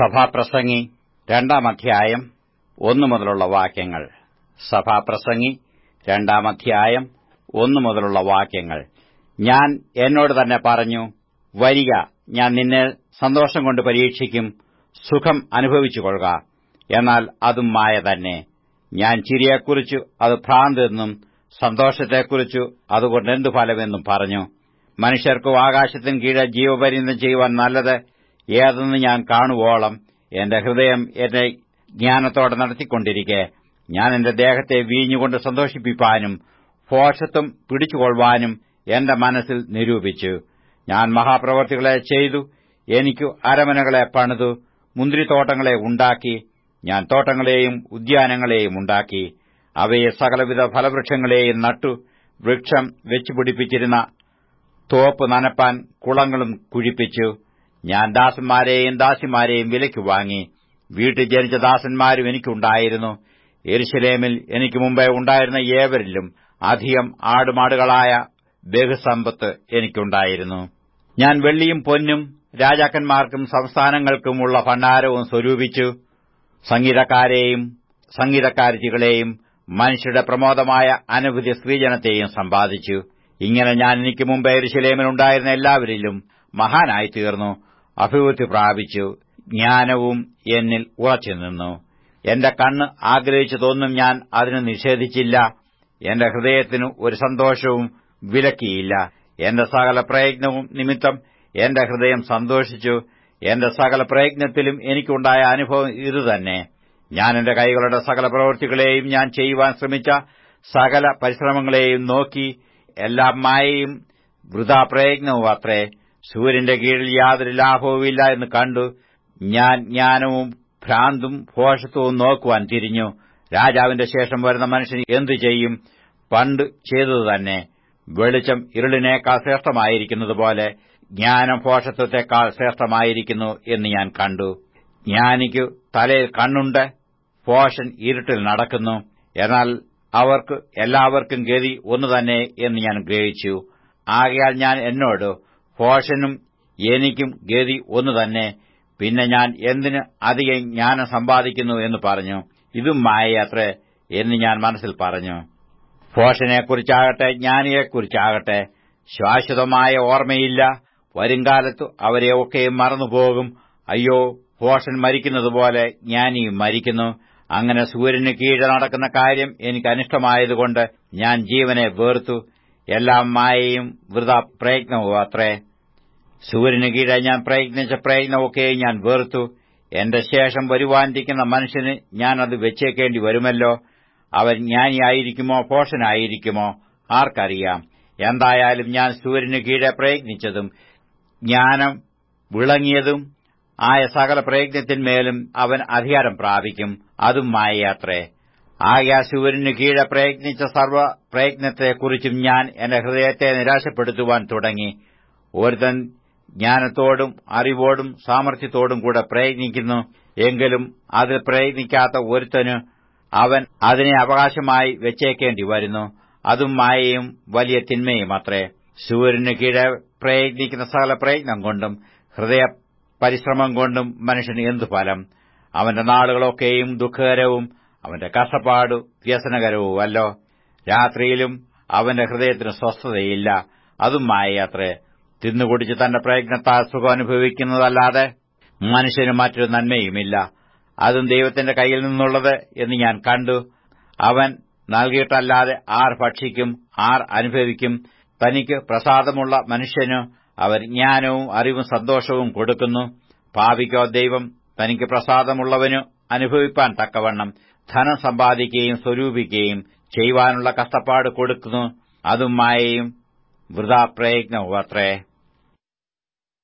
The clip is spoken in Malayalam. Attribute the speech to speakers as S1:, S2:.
S1: സഭാപ്രസംഗി രണ്ടാം അധ്യായം ഒന്നു മുതലുള്ള വാക്യങ്ങൾ സഭാപ്രസംഗി രണ്ടാം അധ്യായം ഒന്നു മുതലുള്ള വാക്യങ്ങൾ ഞാൻ എന്നോട് തന്നെ പറഞ്ഞു വരിക ഞാൻ നിന്നെ സന്തോഷം കൊണ്ട് പരീക്ഷിക്കും സുഖം അനുഭവിച്ചുകൊള്ളുക എന്നാൽ അതും മായ തന്നെ ഞാൻ ചിരിയെക്കുറിച്ചു അത് ഭ്രാന്തെന്നും സന്തോഷത്തെക്കുറിച്ചു അതുകൊണ്ട് എന്തു ഫലമെന്നും പറഞ്ഞു മനുഷ്യർക്കും ആകാശത്തിന് കീഴെ ജീവപര്യന്തം ചെയ്യുവാൻ നല്ലത് ഏതെന്ന് ഞാൻ കാണുവോളം എന്റെ ഹൃദയം എന്നെ ജ്ഞാനത്തോടെ നടത്തിക്കൊണ്ടിരിക്കെ ഞാൻ എന്റെ ദേഹത്തെ വീഞ്ഞുകൊണ്ട് സന്തോഷിപ്പിപ്പാനും ഭോഷത്വം പിടിച്ചുകൊള്ളുവാനും എന്റെ മനസ്സിൽ നിരൂപിച്ചു ഞാൻ മഹാപ്രവർത്തികളെ ചെയ്തു എനിക്കു അരമനകളെ പണിതു മുന്തിരിത്തോട്ടങ്ങളെ ഉണ്ടാക്കി ഞാൻ തോട്ടങ്ങളെയും ഉദ്യാനങ്ങളെയും ഉണ്ടാക്കി അവയെ സകലവിധ ഫലവൃക്ഷങ്ങളെയും നട്ടു വൃക്ഷം വെച്ചുപിടിപ്പിച്ചിരുന്ന തോപ്പ് നനപ്പാൻ കുളങ്ങളും കുഴിപ്പിച്ചു ഞാൻ ദാസന്മാരെയും ദാസിമാരെയും വിലയ്ക്ക് വാങ്ങി വീട്ടിൽ ജനിച്ച ദാസന്മാരും എനിക്കുണ്ടായിരുന്നു എരുശലേമിൽ എനിക്ക് മുമ്പേ ഉണ്ടായിരുന്ന ഏവരിലും അധികം ആടുമാടുകളായ ബഹുസമ്പത്ത് എനിക്കുണ്ടായിരുന്നു ഞാൻ വെള്ളിയും പൊന്നും രാജാക്കന്മാർക്കും സംസ്ഥാനങ്ങൾക്കുമുള്ള ഭണ്ഡാരവും സ്വരൂപിച്ചു സംഗീതക്കാരെയും സംഗീതക്കാരത്തികളെയും മനുഷ്യരുടെ പ്രമോദമായ അനവധി സ്ത്രീജനത്തെയും സമ്പാദിച്ചു ഇങ്ങനെ ഞാൻ എനിക്ക് മുമ്പ് എരുശലേമിലുണ്ടായിരുന്ന എല്ലാവരിലും മഹാനായി തീർന്നു അഭിവൃദ്ധി പ്രാപിച്ചു ജ്ഞാനവും എന്നിൽ ഉറച്ചു നിന്നു എന്റെ കണ്ണ് ആഗ്രഹിച്ചതൊന്നും ഞാൻ അതിന് നിഷേധിച്ചില്ല എന്റെ ഹൃദയത്തിനു ഒരു സന്തോഷവും വിലക്കിയില്ല എന്റെ സകല പ്രയത്നവും നിമിത്തം എന്റെ ഹൃദയം സന്തോഷിച്ചു എന്റെ സകല പ്രയത്നത്തിലും എനിക്കുണ്ടായ അനുഭവം ഇതുതന്നെ ഞാൻ എന്റെ കൈകളുടെ സകല പ്രവൃത്തികളെയും ഞാൻ ചെയ്യുവാൻ ശ്രമിച്ച സകല പരിശ്രമങ്ങളെയും നോക്കി എല്ലാ മായയും വൃഥാ പ്രയത്നവും അത്രേ സൂര്യന്റെ കീഴിൽ യാതൊരു ലാഭവുമില്ല എന്ന് കണ്ടു ഞാൻ ജ്ഞാനവും ഭ്രാന്തും ഭോഷത്വവും നോക്കുവാൻ തിരിഞ്ഞു രാജാവിന്റെ ശേഷം വരുന്ന മനുഷ്യൻ എന്തു ചെയ്യും പണ്ട് ചെയ്തതു തന്നെ വെളിച്ചം ഇരുളിനേക്കാൾ ശ്രേഷ്ഠമായിരിക്കുന്നതുപോലെ ജ്ഞാനം ഭോഷത്വത്തെക്കാൾ ശ്രേഷ്ഠമായിരിക്കുന്നു എന്ന് ഞാൻ കണ്ടു ജ്ഞാനിക്കു തലയിൽ കണ്ണുണ്ട് ഭോഷൻ ഇരുട്ടിൽ നടക്കുന്നു എന്നാൽ അവർക്ക് എല്ലാവർക്കും ഗതി ഒന്നു തന്നെ എന്ന് ഞാൻ ഗ്രഹിച്ചു ആകയാൽ ഞാൻ എന്നോട് ഭോഷനും എനിക്കും ഗതി ഒന്നു തന്നെ പിന്നെ ഞാൻ എന്തിന് അധികം ജ്ഞാനം സമ്പാദിക്കുന്നു എന്ന് പറഞ്ഞു ഇതും മായയത്രേ എന്ന് ഞാൻ മനസ്സിൽ പറഞ്ഞു ഭോഷനെക്കുറിച്ചാകട്ടെ ജ്ഞാനിയെക്കുറിച്ചാകട്ടെ ശാശ്വതമായ ഓർമ്മയില്ല വരുംകാലത്തു അവരെയൊക്കെയും മറന്നുപോകും അയ്യോ ഭോഷൻ മരിക്കുന്നതുപോലെ ജ്ഞാനിയും മരിക്കുന്നു അങ്ങനെ സൂര്യന് കീഴെ നടക്കുന്ന കാര്യം എനിക്ക് അനിഷ്ടമായതുകൊണ്ട് ഞാൻ ജീവനെ വേർത്തു എല്ലാം മായയും വൃത പ്രയത്നവും അത്രേ സൂര്യന് കീഴെ ഞാൻ പ്രയത്നിച്ച പ്രയത്നമൊക്കെ ഞാൻ വേർത്തു എന്റെ ശേഷം വരുവാനിരിക്കുന്ന മനുഷ്യന് ഞാൻ അത് വെച്ചേക്കേണ്ടി വരുമല്ലോ അവൻ ജ്ഞാനിയായിരിക്കുമോ പോഷനായിരിക്കുമോ ആർക്കറിയാം എന്തായാലും ഞാൻ സൂര്യന് കീഴെ പ്രയത്നിച്ചതും ജ്ഞാനം വിളങ്ങിയതും ആയ സകല പ്രയത്നത്തിന്മേലും അവൻ അധികാരം പ്രാപിക്കും അതും മായയാത്രേ ആകെ സൂര്യന് കീഴെ പ്രയത്നിച്ച സർവ്വ പ്രയത്നത്തെക്കുറിച്ചും ഞാൻ എന്റെ ഹൃദയത്തെ നിരാശപ്പെടുത്തുവാൻ തുടങ്ങി ഒരുത്തൻ ജ്ഞാനത്തോടും അറിവോടും സാമർഥ്യത്തോടും കൂടെ പ്രയത്നിക്കുന്നു എങ്കിലും അതിൽ പ്രയത്നിക്കാത്ത ഒരുത്തന് അവൻ അതിനെ അവകാശമായി വെച്ചേക്കേണ്ടി വരുന്നു അതും മായയും വലിയ തിന്മയും അത്രേ സൂര്യന് കീഴെ പ്രയത്നിക്കുന്ന സകല പ്രയത്നം കൊണ്ടും ഹൃദയ പരിശ്രമം കൊണ്ടും മനുഷ്യന് എന്തു ഫലം അവന്റെ നാളുകളൊക്കെയും ദുഃഖകരവും അവന്റെ കഷ്ടപ്പാട് വ്യസനകരവുമല്ലോ രാത്രിയിലും അവന്റെ ഹൃദയത്തിന് സ്വസ്ഥതയില്ല അതും മായയാത്രേ തിന്നുകുടിച്ച് തന്റെ പ്രയത്നത്താൽ സുഖം അനുഭവിക്കുന്നതല്ലാതെ മനുഷ്യന് മറ്റൊരു നന്മയുമില്ല അതും ദൈവത്തിന്റെ കയ്യിൽ നിന്നുള്ളത് എന്ന് ഞാൻ കണ്ടു അവൻ നൽകിയിട്ടല്ലാതെ ആർ ഭക്ഷിക്കും ആർ അനുഭവിക്കും തനിക്ക് പ്രസാദമുള്ള മനുഷ്യന് അവർ ജ്ഞാനവും അറിവും സന്തോഷവും കൊടുക്കുന്നു പാപിക്കോ ദൈവം തനിക്ക് പ്രസാദമുള്ളവനു അനുഭവിപ്പാൻ തക്കവണ്ണം ധനം സമ്പാദിക്കുകയും സ്വരൂപിക്കുകയും ചെയ്യുവാനുള്ള കഷ്ടപ്പാട് കൊടുക്കുന്നു അതും മായയും വൃഥാ പ്രയത്നവും അത്രേ